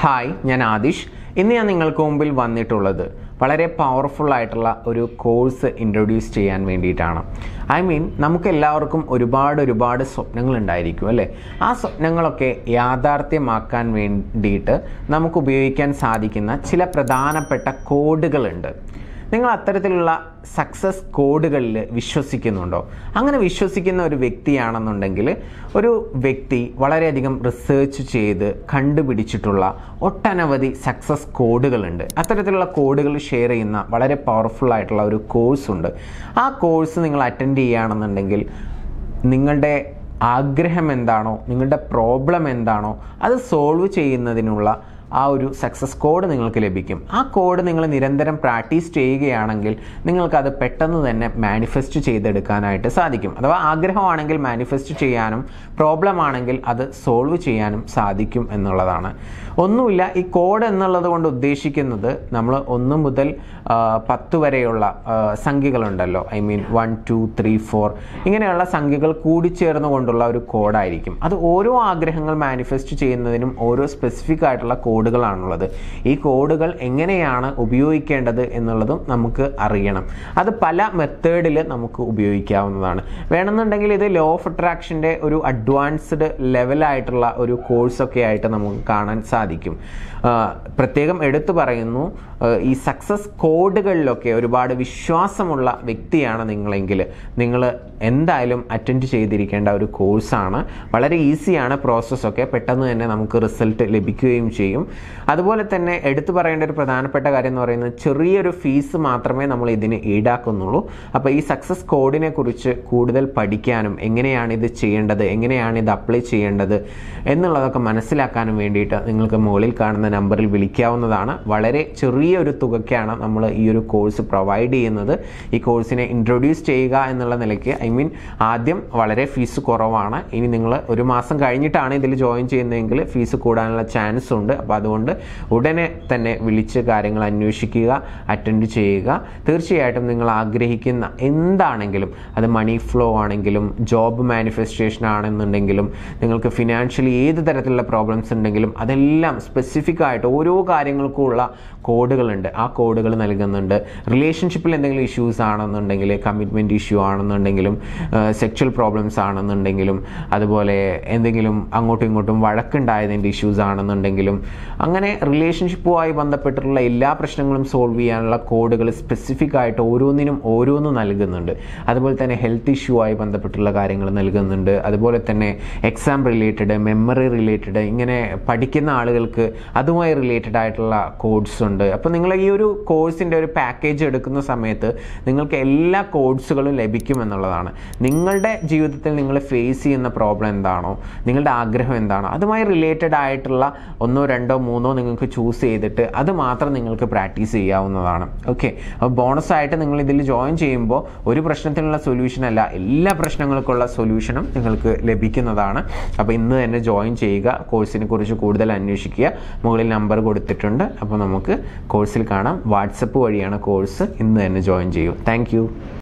hi ഞാൻ ആദിഷ് ഇന്ന് ഞാൻ നിങ്ങൾക്ക് മുമ്പിൽ വന്നിട്ടുള്ളത് വളരെ പവർഫുൾ ആയിട്ടുള്ള ഒരു കോഴ്സ് ഇൻട്രൊഡ്യൂസ് ചെയ്യാൻ വേണ്ടിയിട്ടാണ് ഐ മീൻ നമുക്ക് എല്ലാവർക്കും ഒരുപാട് ഒരുപാട് സ്വപ്നങ്ങൾ ഉണ്ടായിരിക്കും അല്ലേ ആ സ്വപ്നങ്ങളൊക്കെ യാഥാർത്ഥ്യമാക്കാൻ വേണ്ടിയിട്ട് നമുക്ക് ഉപയോഗിക്കാൻ സാധിക്കുന്ന ചില പ്രധാനപ്പെട്ട കോഡുകളുണ്ട് നിങ്ങൾ അത്തരത്തിലുള്ള സക്സസ് കോഡുകളിൽ വിശ്വസിക്കുന്നുണ്ടോ അങ്ങനെ വിശ്വസിക്കുന്ന ഒരു വ്യക്തിയാണെന്നുണ്ടെങ്കിൽ ഒരു വ്യക്തി വളരെയധികം റിസർച്ച് ചെയ്ത് കണ്ടുപിടിച്ചിട്ടുള്ള ഒട്ടനവധി സക്സസ് കോഡുകളുണ്ട് അത്തരത്തിലുള്ള കോഡുകൾ ഷെയർ ചെയ്യുന്ന വളരെ പവർഫുൾ ആയിട്ടുള്ള ഒരു കോഴ്സ് ഉണ്ട് ആ കോഴ്സ് നിങ്ങൾ അറ്റൻഡ് ചെയ്യുകയാണെന്നുണ്ടെങ്കിൽ നിങ്ങളുടെ ആഗ്രഹം എന്താണോ നിങ്ങളുടെ പ്രോബ്ലം എന്താണോ അത് സോൾവ് ചെയ്യുന്നതിനുള്ള ആ ഒരു സക്സസ് കോഡ് നിങ്ങൾക്ക് ലഭിക്കും ആ കോഡ് നിങ്ങൾ നിരന്തരം പ്രാക്ടീസ് ചെയ്യുകയാണെങ്കിൽ നിങ്ങൾക്കത് പെട്ടെന്ന് തന്നെ മാനിഫെസ്റ്റ് ചെയ്തെടുക്കാനായിട്ട് സാധിക്കും അഥവാ ആഗ്രഹമാണെങ്കിൽ മാനിഫെസ്റ്റ് ചെയ്യാനും പ്രോബ്ലം ആണെങ്കിൽ അത് സോൾവ് ചെയ്യാനും സാധിക്കും എന്നുള്ളതാണ് ഒന്നുമില്ല ഈ കോഡ് എന്നുള്ളത് കൊണ്ട് ഉദ്ദേശിക്കുന്നത് നമ്മൾ ഒന്ന് മുതൽ ആ, പത്ത് വരെയുള്ള ആ, സംഖ്യകളുണ്ടല്ലോ I mean one two three four ഇങ്ങനെയുള്ള സംഖ്യകൾ കൂടിച്ചേർന്ന് കൊണ്ടുള്ള ഒരു കോഡായിരിക്കും അത് ഓരോ ആഗ്രഹങ്ങൾ മാനിഫെസ്റ്റ് ചെയ്യുന്നതിനും ഓരോ സ്പെസിഫിക് ആയിട്ടുള്ള കോഡുകളാണുള്ളത് ഈ കോഡുകൾ എങ്ങനെയാണ് ഉപയോഗിക്കേണ്ടത് എന്നുള്ളതും നമുക്ക് അറിയണം അത് പല മെത്തേഡിൽ നമുക്ക് ഉപയോഗിക്കാവുന്നതാണ് വേണമെന്നുണ്ടെങ്കിൽ ഇത് ലോ ഓഫ് അട്രാക്ഷൻ്റെ ഒരു അഡ്വാൻസ്ഡ് ലെവലായിട്ടുള്ള ഒരു കോഴ്സൊക്കെ ആയിട്ട് നമുക്ക് കാണാൻ സാധിക്കും ആ, പ്രത്യേകം എടുത്തു പറയുന്നു ആ, ഈ സക്സസ് കോഡുകളിലൊക്കെ ഒരുപാട് വിശ്വാസമുള്ള വ്യക്തിയാണ് നിങ്ങളെങ്കിൽ നിങ്ങൾ എന്തായാലും അറ്റൻഡ് ചെയ്തിരിക്കേണ്ട ഒരു കോഴ്സാണ് വളരെ ഈസിയാണ് പ്രോസസ്സൊക്കെ പെട്ടെന്ന് തന്നെ നമുക്ക് റിസൾട്ട് ലഭിക്കുകയും ചെയ്യും അതുപോലെ തന്നെ എടുത്തു പറയേണ്ട ഒരു പ്രധാനപ്പെട്ട കാര്യം എന്ന് പറയുന്നത് ചെറിയൊരു ഫീസ് മാത്രമേ നമ്മൾ ഇതിന് ഈടാക്കുന്നുള്ളൂ അപ്പോൾ ഈ സക്സസ് കോഡിനെ കുറിച്ച് കൂടുതൽ പഠിക്കാനും എങ്ങനെയാണ് ഇത് ചെയ്യേണ്ടത് എങ്ങനെയാണ് ഇത് അപ്ലൈ ചെയ്യേണ്ടത് എന്നുള്ളതൊക്കെ മനസ്സിലാക്കാനും വേണ്ടിയിട്ട് നിങ്ങൾക്ക് മുകളിൽ കാണുന്ന നമ്പറിൽ വിളിക്കാവുന്നതാണ് വളരെ ചെറിയൊരു തുകയ്ക്കാണ് നമ്മൾ ഈ ഒരു കോഴ്സ് പ്രൊവൈഡ് ചെയ്യുന്നത് ഈ കോഴ്സിനെ ഇൻട്രൊഡ്യൂസ് ചെയ്യുക എന്നുള്ള നിലയ്ക്ക് ഐ മീൻ ആദ്യം വളരെ ഫീസ് കുറവാണ് ഇനി നിങ്ങൾ ഒരു മാസം കഴിഞ്ഞിട്ടാണ് ഇതിൽ ജോയിൻ ചെയ്യുന്നതെങ്കിൽ ഫീസ് കൂടാനുള്ള ചാൻസ് ഉണ്ട് അപ്പോൾ അതുകൊണ്ട് ഉടനെ തന്നെ വിളിച്ച് കാര്യങ്ങൾ അന്വേഷിക്കുക അറ്റൻഡ് ചെയ്യുക തീർച്ചയായിട്ടും നിങ്ങൾ ആഗ്രഹിക്കുന്ന എന്താണെങ്കിലും അത് മണി ഫ്ലോ ആണെങ്കിലും ജോബ് മാനിഫെസ്റ്റേഷൻ ആണെന്നുണ്ടെങ്കിലും നിങ്ങൾക്ക് ഫിനാൻഷ്യലി ഏത് തരത്തിലുള്ള പ്രോബ്ലംസ് ഉണ്ടെങ്കിലും അതെല്ലാം സ്പെസിഫിക് ആയിട്ട് ഓരോ കാര്യങ്ങൾക്കുമുള്ള കോഡുകളുണ്ട് ആ കോഡുകൾ നൽകുന്നുണ്ട് റിലേഷൻഷിപ്പിൽ എന്തെങ്കിലും ഇഷ്യൂസ് ആണെന്നുണ്ടെങ്കിൽ കമ്മിറ്റ്മെൻറ്റ് ഇഷ്യൂ ആണെന്നുണ്ടെങ്കിലും സെക്ഷൽ പ്രോബ്ലംസ് ആണെന്നുണ്ടെങ്കിലും അതുപോലെ എന്തെങ്കിലും അങ്ങോട്ടും ഇങ്ങോട്ടും വഴക്കുണ്ടായതിൻ്റെ ഇഷ്യൂസ് ആണെന്നുണ്ടെങ്കിലും അങ്ങനെ റിലേഷൻഷിപ്പുമായി ബന്ധപ്പെട്ടിട്ടുള്ള എല്ലാ പ്രശ്നങ്ങളും സോൾവ് ചെയ്യാനുള്ള കോഡുകൾ സ്പെസിഫിക് ആയിട്ട് ഓരോന്നിനും ഓരോന്ന് നൽകുന്നുണ്ട് അതുപോലെ തന്നെ ഹെൽത്ത് ഇഷ്യൂ ആയി ബന്ധപ്പെട്ടുള്ള കാര്യങ്ങൾ നൽകുന്നുണ്ട് അതുപോലെ തന്നെ എക്സാം റിലേറ്റഡ് മെമ്മറി റിലേറ്റഡ് ഇങ്ങനെ പഠിക്കുന്ന ആളുകൾക്ക് അതുമായി റിലേറ്റഡ് ആയിട്ടുള്ള കോഡ്സ് ഉണ്ട് അപ്പോൾ നിങ്ങൾ ഈ ഒരു കോഴ്സിൻ്റെ ഒരു പാക്കേജ് എടുക്കുന്ന സമയത്ത് നിങ്ങൾക്ക് എല്ലാ കോഡ്സുകളും ലഭിക്കും എന്നുള്ളതാണ് നിങ്ങളുടെ ജീവിതത്തിൽ നിങ്ങൾ ഫേസ് ചെയ്യുന്ന പ്രോബ്ലം എന്താണോ നിങ്ങളുടെ ആഗ്രഹം എന്താണോ അതുമായി റിലേറ്റഡ് ആയിട്ടുള്ള ഒന്നോ രണ്ടോ മൂന്നോ നിങ്ങൾക്ക് ചൂസ് ചെയ്തിട്ട് അത് മാത്രം നിങ്ങൾക്ക് പ്രാക്ടീസ് ചെയ്യാവുന്നതാണ് ഓക്കെ അപ്പോൾ ബോണസ് ആയിട്ട് നിങ്ങൾ ഇതിൽ ജോയിൻ ചെയ്യുമ്പോൾ ഒരു പ്രശ്നത്തിനുള്ള സൊല്യൂഷൻ അല്ല എല്ലാ പ്രശ്നങ്ങൾക്കുള്ള സൊല്യൂഷനും നിങ്ങൾക്ക് ലഭിക്കുന്നതാണ് അപ്പോൾ ഇന്ന് തന്നെ ജോയിൻ ചെയ്യുക കോഴ്സിനെ കുറിച്ച് കൂടുതൽ അന്വേഷിക്കുക മുകളിൽ നമ്പർ കൊടുത്തിട്ടുണ്ട് അപ്പോൾ നമുക്ക് കോഴ്സിൽ കാണാം വാട്സപ്പ് വഴിയാണ് കോഴ്സ് ഇന്ന് തന്നെ ജോയിൻ ചെയ്യൂ താങ്ക്